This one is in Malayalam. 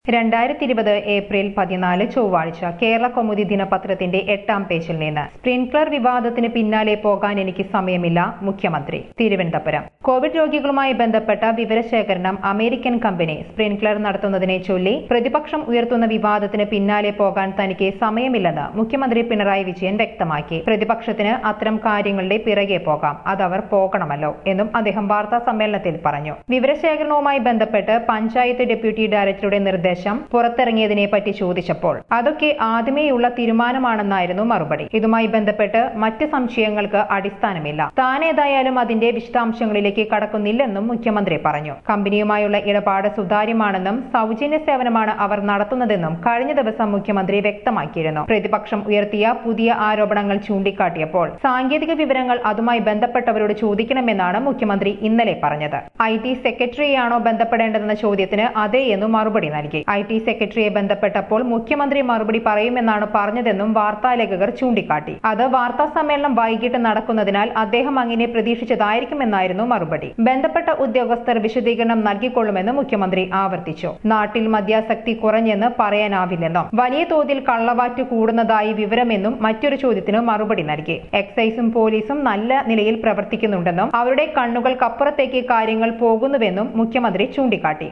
രണ്ടായിരത്തി ഇരുപത് ഏപ്രിൽ പതിനാല് ചൊവ്വാഴ്ച കേരള കൗമുദി ദിനപത്രത്തിന്റെ എട്ടാം പേജിൽ നിന്ന് സ്പ്രിൻക്ലർ വിവാദത്തിന് പിന്നാലെ പോകാൻ എനിക്ക് സമയമില്ല മുഖ്യമന്ത്രി തിരുവനന്തപുരം കോവിഡ് രോഗികളുമായി ബന്ധപ്പെട്ട വിവരശേഖരണം അമേരിക്കൻ കമ്പനി സ്പ്രിൻക്ലർ നടത്തുന്നതിനെ ചൊല്ലി പ്രതിപക്ഷം ഉയർത്തുന്ന വിവാദത്തിന് പിന്നാലെ പോകാൻ തനിക്ക് സമയമില്ലെന്ന് മുഖ്യമന്ത്രി പിണറായി വിജയൻ വ്യക്തമാക്കി പ്രതിപക്ഷത്തിന് അത്തരം കാര്യങ്ങളുടെ പിറകെ പോകാം അതവർ പോകണമല്ലോ എന്നും അദ്ദേഹം വാർത്താ സമ്മേളനത്തിൽ പറഞ്ഞു വിവരശേഖരണവുമായി ബന്ധപ്പെട്ട് പഞ്ചായത്ത് ഡെപ്യൂട്ടി ഡയറക്ടറുടെ നിർദ്ദേശം പുറത്തിറങ്ങിയതിനെ പറ്റി ചോദിച്ചപ്പോൾ അതൊക്കെ ആദ്യമേയുള്ള തീരുമാനമാണെന്നായിരുന്നു മറുപടി ഇതുമായി ബന്ധപ്പെട്ട് മറ്റ് സംശയങ്ങൾക്ക് അടിസ്ഥാനമില്ല താനേതായാലും അതിന്റെ വിശദാംശങ്ങളിലേക്ക് കടക്കുന്നില്ലെന്നും മുഖ്യമന്ത്രി പറഞ്ഞു കമ്പനിയുമായുള്ള ഇടപാട് സുതാര്യമാണെന്നും സൗജന്യ സേവനമാണ് അവർ നടത്തുന്നതെന്നും കഴിഞ്ഞ ദിവസം മുഖ്യമന്ത്രി വ്യക്തമാക്കിയിരുന്നു പ്രതിപക്ഷം ഉയർത്തിയ പുതിയ ആരോപണങ്ങൾ ചൂണ്ടിക്കാട്ടിയപ്പോൾ സാങ്കേതിക വിവരങ്ങൾ അതുമായി ബന്ധപ്പെട്ടവരോട് ചോദിക്കണമെന്നാണ് മുഖ്യമന്ത്രി ഇന്നലെ പറഞ്ഞത് ഐ ടി സെക്രട്ടറിയെയാണോ ബന്ധപ്പെടേണ്ടതെന്ന ചോദ്യത്തിന് അതെ എന്നു മറുപടി നൽകി ഐ ടി സെക്രട്ടറിയെ ബന്ധപ്പെട്ടപ്പോൾ മുഖ്യമന്ത്രി മറുപടി പറയുമെന്നാണ് പറഞ്ഞതെന്നും വാർത്താലേഖകർ ചൂണ്ടിക്കാട്ടി അത് വാർത്താ സമ്മേളനം വൈകിട്ട് നടക്കുന്നതിനാൽ അദ്ദേഹം അങ്ങനെ പ്രതീക്ഷിച്ചതായിരിക്കുമെന്നായിരുന്നു മറുപടി ബന്ധപ്പെട്ട ഉദ്യോഗസ്ഥർ വിശദീകരണം നൽകിക്കൊള്ളുമെന്ന് മുഖ്യമന്ത്രി ആവർത്തിച്ചു നാട്ടിൽ മദ്യാസക്തി കുറഞ്ഞെന്ന് പറയാനാവില്ലെന്നും വലിയ തോതിൽ കള്ളവാറ്റ് കൂടുന്നതായി വിവരമെന്നും മറ്റൊരു ചോദ്യത്തിന് മറുപടി നൽകി എക്സൈസും പോലീസും നല്ല നിലയിൽ പ്രവർത്തിക്കുന്നുണ്ടെന്നും അവരുടെ കണ്ണുകൾക്കപ്പുറത്തേക്ക് കാര്യങ്ങൾ പോകുന്നുവെന്നും മുഖ്യമന്ത്രി ചൂണ്ടിക്കാട്ടി